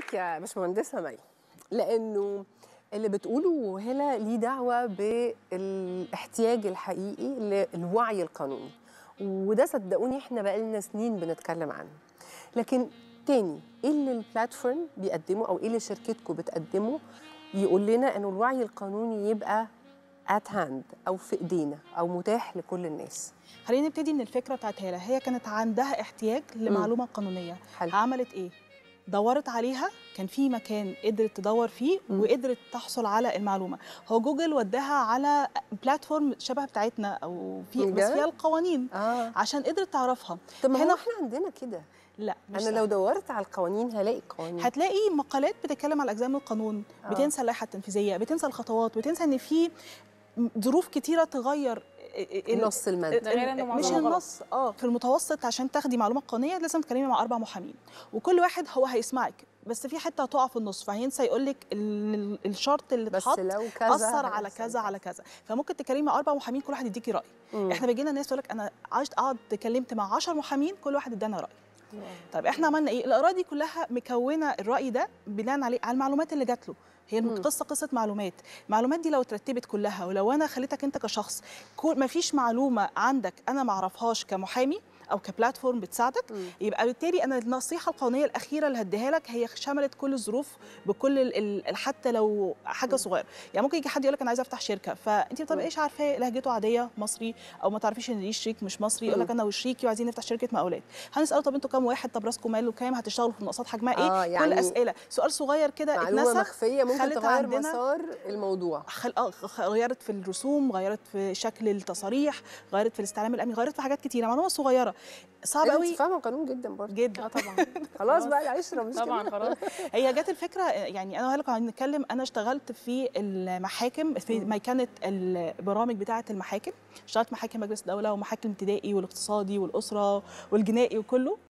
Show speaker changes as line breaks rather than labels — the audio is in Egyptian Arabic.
لك يا باشمهندسه مي لانه اللي بتقوله هلا ليه دعوه بالاحتياج الحقيقي للوعي القانوني وده صدقوني احنا بقالنا سنين بنتكلم عنه لكن تاني ايه اللي البلاتفورم بيقدمه او ايه اللي شركتكم بتقدمه يقول لنا انه الوعي القانوني يبقى ات هاند او في ايدينا او متاح لكل الناس
خلينا نبتدي من الفكره بتاعت هاله هي كانت عندها احتياج لمعلومه قانونيه
حلو.
عملت ايه دورت عليها كان في مكان قدرت تدور فيه
مم.
وقدرت تحصل على المعلومه هو جوجل وداها على بلاتفورم شبه بتاعتنا او في بس
بجد؟
فيها القوانين
اه
عشان قدرت تعرفها
طب ما هو
هنا-
احنا عندنا كده
لا مش
انا
صح.
لو دورت على القوانين هلاقي قوانين
هتلاقي مقالات بتتكلم على اجزاء من القانون
آه.
بتنسى اللائحه التنفيذيه بتنسى الخطوات بتنسى ان في ظروف كتيره تغير ال-
نص المادة
ده غير إنه
مش
معلومة غلط.
النص اه في المتوسط عشان تاخدي معلومه قانونيه لازم تتكلمي مع اربع محامين وكل واحد هو هيسمعك بس في حته هتقع في النص فهينسى يقول لك الشرط اللي
بس
اتحط
لو كذا
اثر على
هيحصل
كذا على كذا فممكن تكلمي مع اربع محامين كل واحد يديكي راي
مم.
احنا بيجي لنا ناس تقول لك انا عشت قعدت اتكلمت مع 10 محامين كل واحد ادانا راي طيب احنا عملنا ايه الاراء دي كلها مكونه الراي ده بناء عليه على المعلومات اللي جات له هي
مم.
القصه قصه معلومات المعلومات دي لو اترتبت كلها ولو انا خليتك انت كشخص ما فيش معلومه عندك انا ما اعرفهاش كمحامي او كبلاتفورم بتساعدك
مم.
يبقى بالتالي انا النصيحه القانونيه الاخيره اللي هديها لك هي شملت كل الظروف بكل ال- ال- حتى لو حاجه صغيره يعني ممكن يجي حد يقول لك انا عايز افتح شركه فانت طب
مم.
ايش عارفاه لهجته عاديه مصري او ما تعرفيش ان ليه شريك مش مصري يقول لك
مم.
انا وشريكي وعايزين نفتح شركه مقاولات هنساله طب انتوا كام واحد طب راسكم ماله كام هتشتغلوا في مناقصات حجمها ايه
آه،
كل
يعني
اسئله سؤال صغير كده
معلومة
اتنسى
مخفية ممكن
خلت
تغير
عندنا-
مسار الموضوع
خل... آه، خ- غيرت في الرسوم غيرت في شكل التصاريح غيرت في الاستعلام الامني غيرت في حاجات كتيره معلومه صغيره صعب
انت
قوي
فاهمة القانون جدا برضه
جدا
اه طبعا
خلاص بقى العشرة مش
طبعا
كده
خلاص
هي جت الفكره يعني انا وهلا كنا نتكلم انا اشتغلت في المحاكم في
مم.
ميكنه البرامج بتاعه المحاكم اشتغلت محاكم مجلس الدوله ومحاكم الابتدائي والاقتصادي والاسره والجنائي وكله